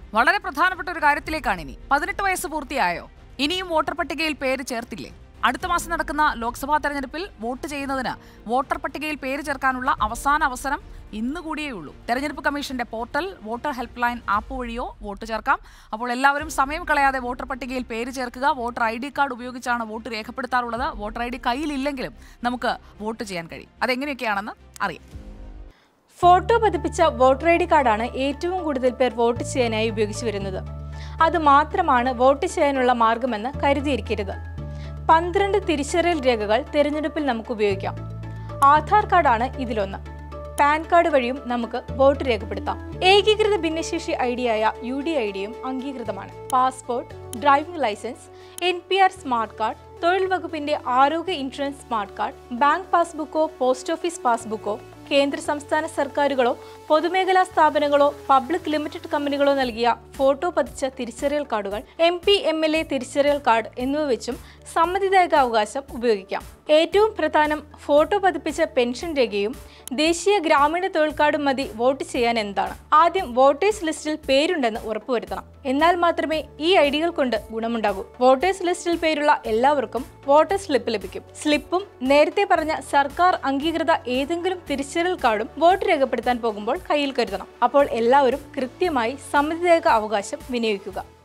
വളരെ പ്രധാനപ്പെട്ട ഒരു കാര്യത്തിലേക്കാണ് ഇനി പതിനെട്ട് വയസ്സ് പൂർത്തിയായോ ഇനിയും വോട്ടർ പട്ടികയിൽ പേര് ചേർത്തില്ലേ അടുത്ത മാസം നടക്കുന്ന ലോക്സഭാ തെരഞ്ഞെടുപ്പിൽ വോട്ട് ചെയ്യുന്നതിന് വോട്ടർ പട്ടികയിൽ പേര് ചേർക്കാനുള്ള അവസാന അവസരം ഇന്ന് കൂടിയേ ഉള്ളൂ തെരഞ്ഞെടുപ്പ് കമ്മീഷന്റെ portal voter helpline app വഴിയോ വോട്ട് ചേർക്കാം അപ്പോൾ എല്ലാവരും സമയം കളയാതെ വോട്ടർ പട്ടികയിൽ പേര് ചേർക്കുക വോട്ടർ ഐ ഡി കാർഡ് ഉപയോഗിച്ചാണ് വോട്ട് രേഖപ്പെടുത്താറുള്ളത് വോട്ടർ ഐ ഡി കയ്യിലില്ലെങ്കിലും നമുക്ക് വോട്ട് ചെയ്യാൻ കഴിയും അതെങ്ങനെയൊക്കെയാണെന്ന് അറിയാം ഫോട്ടോ പതിപ്പിച്ച വോട്ടർ ഐ ഡി കാർഡാണ് ഏറ്റവും കൂടുതൽ പേർ വോട്ട് ചെയ്യാനായി ഉപയോഗിച്ചു വരുന്നത് അത് മാത്രമാണ് വോട്ട് ചെയ്യാനുള്ള മാർഗമെന്ന് കരുതിയിരിക്കരുത് പന്ത്രണ്ട് തിരിച്ചറിയൽ രേഖകൾ തിരഞ്ഞെടുപ്പിൽ നമുക്ക് ഉപയോഗിക്കാം ആധാർ കാർഡാണ് ഇതിലൊന്ന് പാൻ കാർഡ് വഴിയും നമുക്ക് വോട്ട് രേഖപ്പെടുത്താം ഏകീകൃത ഭിന്നശേഷി ഐ ഡിയായ യു ഡി ഐ ഡിയും അംഗീകൃതമാണ് passport driving licence N P R smart card തൊഴിൽ വകുപ്പിന്റെ ആരോഗ്യ ഇൻഷുറൻസ് സ്മാർട്ട് കാർഡ് ബാങ്ക് പാസ്ബുക്കോ പോസ്റ്റ് ഓഫീസ് പാസ്ബുക്കോ കേന്ദ്ര സംസ്ഥാന സർക്കാരുകളോ പൊതുമേഖലാ സ്ഥാപനങ്ങളോ പബ്ലിക് ലിമിറ്റഡ് കമ്പനികളോ നൽകിയ ഫോട്ടോ പതിച്ച തിരിച്ചറിയൽ കാർഡുകൾ M P M L A തിരിച്ചറിയൽ കാർഡ് എന്നിവ വെച്ചും സമ്മതിദായക അവകാശം ഉപയോഗിക്കാം ഏറ്റവും പ്രധാനം ഫോട്ടോ പതിപ്പിച്ച പെൻഷൻ രേഖയും ദേശീയ ഗ്രാമീണ തൊഴിൽ കാർഡും മതി വോട്ട് ചെയ്യാൻ എന്താണ് ആദ്യം വോട്ടേഴ്സ് ലിസ്റ്റിൽ പേരുണ്ടെന്ന് ഉറപ്പുവരുത്തണം എന്നാൽ മാത്രമേ ഈ ഐഡികൾ കൊണ്ട് ഗുണമുണ്ടാകൂ വോട്ടേഴ്സ് ലിസ്റ്റിൽ പേരുള്ള എല്ലാവർക്കും വോട്ടർ സ്ലിപ്പ് ലഭിക്കും സ്ലിപ്പും നേരത്തെ പറഞ്ഞ സർക്കാർ അംഗീകൃത ഏതെങ്കിലും തിരിച്ചറിയൽ കാർഡും വോട്ട് രേഖപ്പെടുത്താൻ പോകുമ്പോൾ കയ്യിൽ കരുതണം അപ്പോൾ എല്ലാവരും കൃത്യമായി സമ്മതിദായക അവകാശം വിനിയോഗിക്കുക